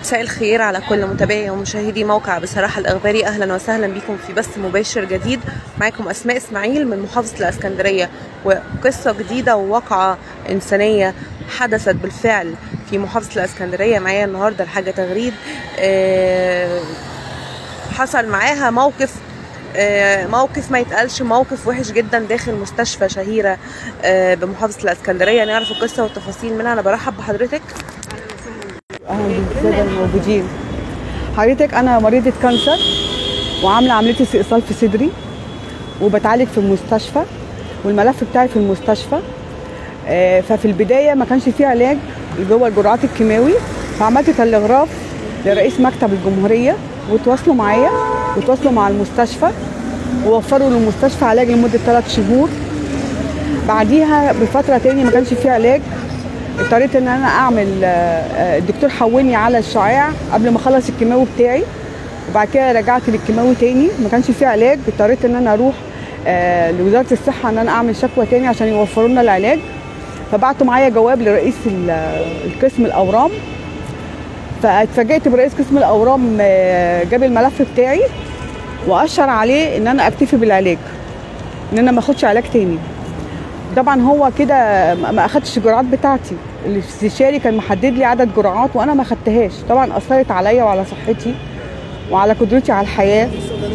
مساء الخير على كل متابعي ومشاهدي موقع بصراحة الأخباري أهلا وسهلا بكم في بث مباشر جديد معكم أسماء إسماعيل من محافظة الإسكندرية وقصة جديدة وواقعة إنسانية حدثت بالفعل في محافظة الإسكندرية معايا النهاردة الحاجة تغريد آه، حصل معاها موقف آه، موقف ما يتقالش موقف وحش جدا داخل مستشفى شهيرة آه، بمحافظة الإسكندرية نعرف القصة والتفاصيل منها أنا برحب بحضرتك اهلا بالساده الموجودين حضرتك انا مريضه كانسر وعامله عمليه استئصال في صدري وبتعالج في المستشفى والملف بتاعي في المستشفى آه، ففي البدايه ما كانش فيه علاج اللي هو الجرعات الكيماوي فعملت تلغراف لرئيس مكتب الجمهوريه وتواصلوا معايا وتواصلوا مع المستشفى ووفروا للمستشفى علاج لمده ثلاث شهور بعديها بفتره تاني ما كانش فيه علاج اضطريت ان انا اعمل آه، آه، الدكتور حولني على الشعاع قبل ما اخلص الكيماوي بتاعي وبعد كده رجعت للكيماوي تاني ما كانش فيه علاج اضطريت ان انا اروح آه، لوزاره الصحه ان انا اعمل شكوى تاني عشان يوفروا لنا العلاج فبعتوا معايا جواب لرئيس ال- القسم الاورام فاتفاجئت برئيس قسم الاورام آه، جاب الملف بتاعي واشر عليه ان انا اكتفي بالعلاج ان انا ما اخدش علاج تاني طبعا هو كده ما ما اخدش الجرعات بتاعتي الاستشاري كان محدد لي عدد جرعات وانا ما خدتهاش طبعا اثرت عليا وعلى صحتي وعلى قدرتي على الحياه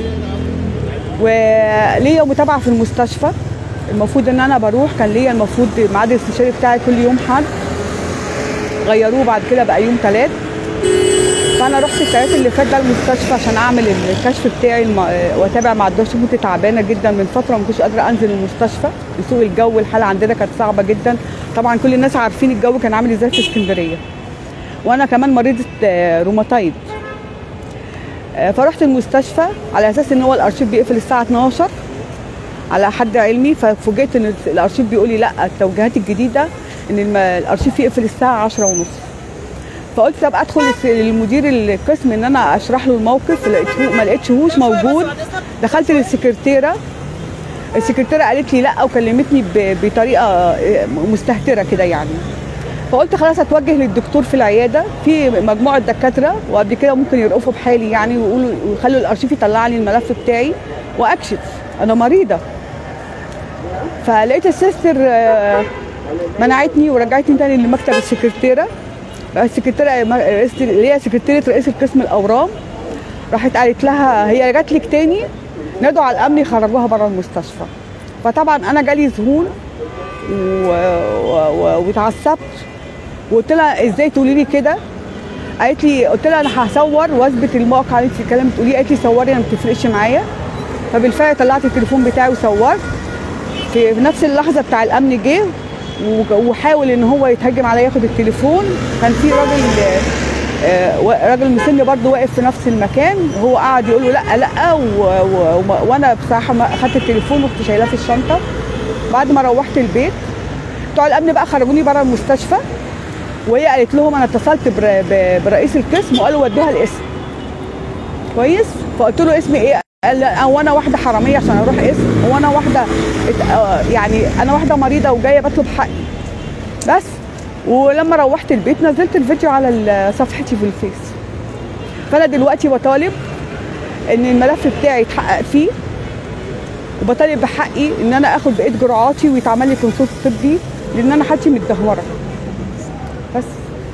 وليا متابعه في المستشفى المفروض ان انا بروح كان ليا المفروض ميعاد الاستشاري بتاعي كل يوم حد غيروه بعد كده بقى يوم ثلاث فانا رحت الثلاث اللي فات ده المستشفى عشان اعمل الكشف بتاعي الم... واتابع مع الدكتور كنت تعبانه جدا من فتره ما كنتش قادره انزل المستشفى لسوء الجو الحاله عندنا كانت صعبه جدا طبعا كل الناس عارفين الجو كان عامل ازاي في اسكندريه وانا كمان مريضه آه، روماتايد آه، فرحت المستشفى على اساس ان هو الارشيف بيقفل الساعه 12 على حد علمي ففوجئت ان الارشيف بيقول لي لا التوجيهات الجديده ان الم- الارشيف يقفل الساعه 10 ونص فقلت طب ادخل الس- للمدير القسم ان انا اشرح له الموقف لقيته ما لقيتهوش موجود دخلت للسكرتيره السكرتيره قالت لي لا وكلمتني ب- بطريقه آه، مستهتره كده يعني فقلت خلاص اتوجه للدكتور في العياده في مجموعه دكاتره وقبل كده ممكن يرقفوا بحالي يعني ويقولوا ويخلوا الارشيف يطلع لي الملف بتاعي واكشف انا مريضه فلقيت السيستر آه، منعتني ورجعتني تاني لمكتب السكرتيره بقى السكرتيره رئيسة- اللي هي سكرتيره رئيس القسم الاورام راحت قالت لها هي جات لك تاني نادوا على الامن يخرجوها بره المستشفى فطبعا انا جالي ذهول و- و- و- واتعصبت وقلت لها ازاي تقولي لي كده قالت لي قلت لها انا هصور واثبت الموقع اللي انت الكلام بتقوليه قالت لي صوري انا ما بتفرقش معايا فبالفعل طلعت التليفون بتاعي وصورت في نفس اللحظه بتاع الامن جه وج- وحاول ان هو يتهجم عليا ياخد التليفون كان في راجل آه، و- راجل مسن برضه واقف في نفس المكان هو قعد يقول له لا لا و... و... وما- وانا بصراحه ما اخدت التليفون ورحت شايلاه في الشنطه بعد ما روحت البيت بتوع الامن بقى خرجوني بره المستشفى وهي قالت لهم انا اتصلت بر... ب... برئيس القسم وقالوا ودوها الاسم كويس فقلت له اسمي ايه قال لا، هو انا واحده حراميه عشان اروح اسم هو انا واحده ات- آه، يعني انا واحده مريضه وجايه بطلب حقي بس ولما روحت البيت نزلت الفيديو على ال- صفحتي في الفيس فانا دلوقتي بطالب ان الملف بتاعي يتحقق فيه وبطالب بحقي ان انا اخد بقيه جرعاتي ويتعمل لي كونسولت طبي لان انا حالتي متدهوره بس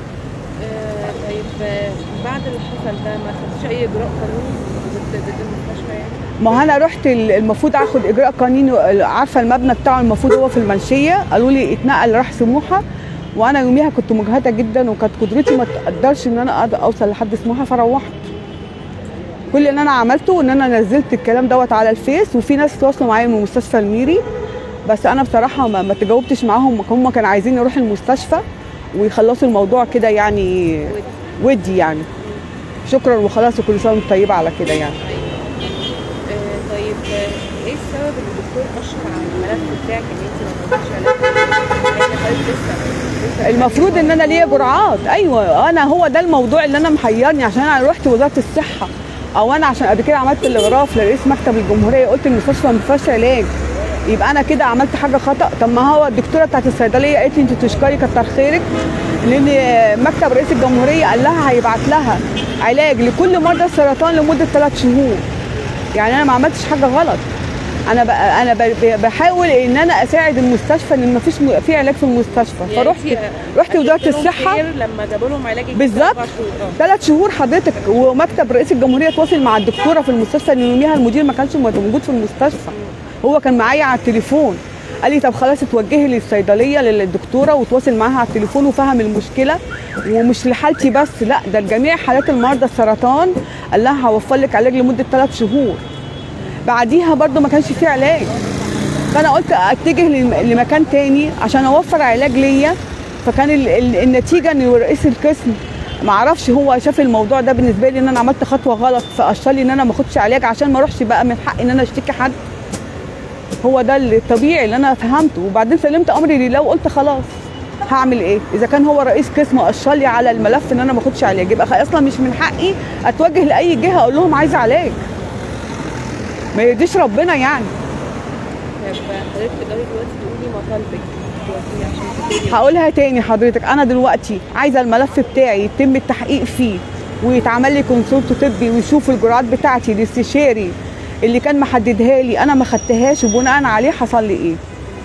طيب بعد اللي حصل ده ما خدتش أي إجراء قانوني ضد ضد المستشفى يعني؟ ما هو انا رحت ال- المفروض اخد اجراء قانوني عارفه المبنى بتاعه المفروض هو في المنشيه قالوا لي اتنقل راح سموحه وانا يوميها كنت مجهده جدا وكانت قدرتي ما تقدرش ان انا أقدر اوصل لحد سموحه فروحت كل اللي انا عملته ان انا نزلت الكلام دوت على الفيس وفي ناس تواصلوا معايا من مستشفى الميري بس انا بصراحه ما, ما تجاوبتش معاهم هم كانوا عايزين يروح المستشفى ويخلصوا الموضوع كده يعني ودي يعني شكرا وخلاص وكل سنه وانت طيبه على كده يعني آه، طيب آه، ايه السبب اللي الدكتور اشر على الملف بتاعك ان انت ما خدتش علاج؟ يعني حضرتك لسه لسه المفروض ان انا ليا جرعات ايوه انا هو ده الموضوع اللي انا محيرني عشان انا رحت وزاره الصحه او انا عشان قبل كده عملت الاغراف لرئيس مكتب الجمهوريه قلت المستشفى ما فيهاش علاج يبقى انا كده عملت حاجه خطا طب ما هو الدكتوره بتاعت الصيدليه قالت لي انت تشكري كتر خيرك لان مكتب رئيس الجمهوريه قال لها هيبعت لها علاج لكل مرضى السرطان لمده ثلاث شهور يعني انا ما عملتش حاجه غلط انا بقى انا ب- ب- بحاول ان انا اساعد المستشفى ان ما فيش م- في علاج في المستشفى فرحت رحت وزاره الصحه لما جابوا لهم علاج بالظبط ثلاث شهور حضرتك ومكتب رئيس الجمهوريه تواصل مع الدكتوره في المستشفى ان يوميها المدير ما كانش موجود في المستشفى هو كان معايا على التليفون قال لي طب خلاص اتوجهي للصيدليه للدكتوره وتواصل معاها على التليفون وفهم المشكله ومش لحالتي بس لا ده لجميع حالات المرضى السرطان قال لها هوفر لك علاج لمده ثلاث شهور بعديها برضو ما كانش فيه علاج فانا قلت اتجه لم- لمكان تاني عشان اوفر علاج ليا فكان ال- ال- النتيجه ان رئيس القسم ما اعرفش هو شاف الموضوع ده بالنسبه لي ان انا عملت خطوه غلط فاشار لي ان انا ما اخدش علاج عشان ما اروحش بقى من حقي ان انا اشتكي حد هو ده الطبيعي اللي انا فهمته وبعدين سلمت امري لله وقلت خلاص هعمل ايه اذا كان هو رئيس قسم اشار لي على الملف ان انا ما اخدش علاج يبقى خ- اصلا مش من حقي اتوجه لاي جهه اقول لهم عايزه علاج ما يرضيش ربنا يعني حضرتك تقدري دلوقتي تقولي مطالبك دلوقتي عشان تبتدي هقولها تاني حضرتك انا دلوقتي عايزه الملف بتاعي يتم التحقيق فيه ويتعمل لي كونسولت طبي ويشوف الجرعات بتاعتي الاستشاري اللي كان محددها لي انا ما خدتهاش وبناء عليه حصل لي ايه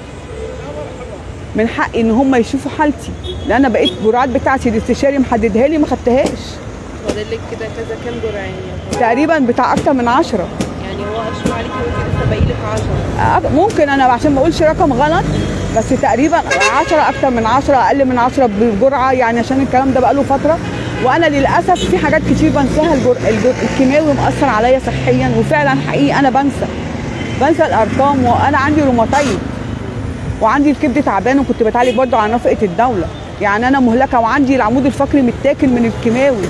من حقي ان هم يشوفوا حالتي لان انا بقيت الجرعات بتاعتي الاستشاري محددها لي ما خدتهاش فاضل لك كده كذا كام جرعه يعني تقريبا بتاع اكتر من عشرة يعني هو اشرف عليكي وانت لسه باقي لك 10 أك- ممكن انا عشان ما اقولش رقم غلط بس تقريبا 10 اكتر من 10 اقل من 10 بجرعه يعني عشان الكلام ده بقاله فتره وانا للاسف في حاجات كتير بنساها الجر... الجر... الكيماوي مأثر عليا صحيا وفعلا حقيقي انا بنسى بنسى الارقام وانا عندي روماتايد وعندي الكبد تعبان وكنت بتعالج برضو على نفقه الدوله يعني انا مهلكه وعندي العمود الفقري متاكل من الكيماوي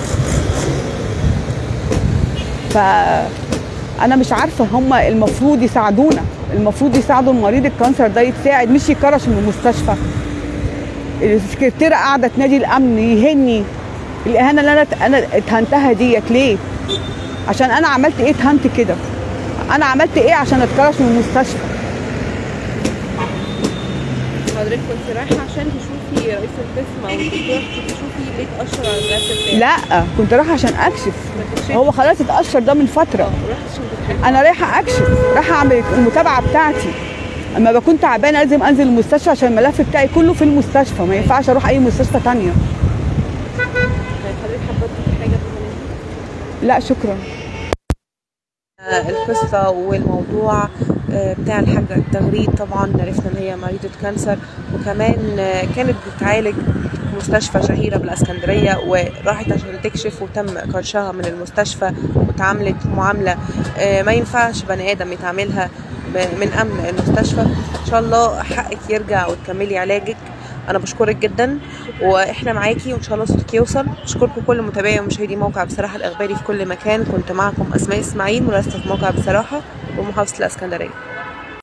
ف انا مش عارفه هم المفروض يساعدونا المفروض يساعدوا المريض الكانسر ده يتساعد مش يكرش من المستشفى السكرتيره قاعده تنادي الامن يهني الاهانه اللي انا انا اتهنتها ديت ليه عشان انا عملت ايه اتهنت كده انا عملت ايه عشان اتكرش من المستشفى حضرتك كنت رايحه عشان تشوفي رئيس القسم او الدكتور تشوفي ليه اتاشر على الملف بتاعك لا كنت رايحه عشان اكشف ما تكشفي. هو خلاص اتاشر ده من فتره رحت عشان تكشفي انا رايحه اكشف رايحه اعمل المتابعه بتاعتي اما بكون تعبانه لازم انزل المستشفى عشان الملف بتاعي كله في المستشفى ما ينفعش اروح اي مستشفى تانية طيب حضرتك حابه تضيفي حاجه في الموضوع؟ لا شكرا القصة والموضوع آه، بتاع الحاجة التغريد طبعا عرفنا ان هي مريضة كانسر وكمان آه، كانت بتعالج في مستشفى شهيرة بالاسكندرية وراحت عشان تكشف وتم كرشها من المستشفى وتعاملت معاملة آه، ما ينفعش بني ادم يتعاملها ب- من امن المستشفى ان شاء الله حقك يرجع وتكملي علاجك انا بشكرك جدا واحنا معاكي وان شاء الله صوتك يوصل بشكركم كل متابعي ومشاهدي موقع بصراحه الاخباري في كل مكان كنت معكم اسماء اسماعيل مراسله موقع بصراحه ومحافظه الاسكندريه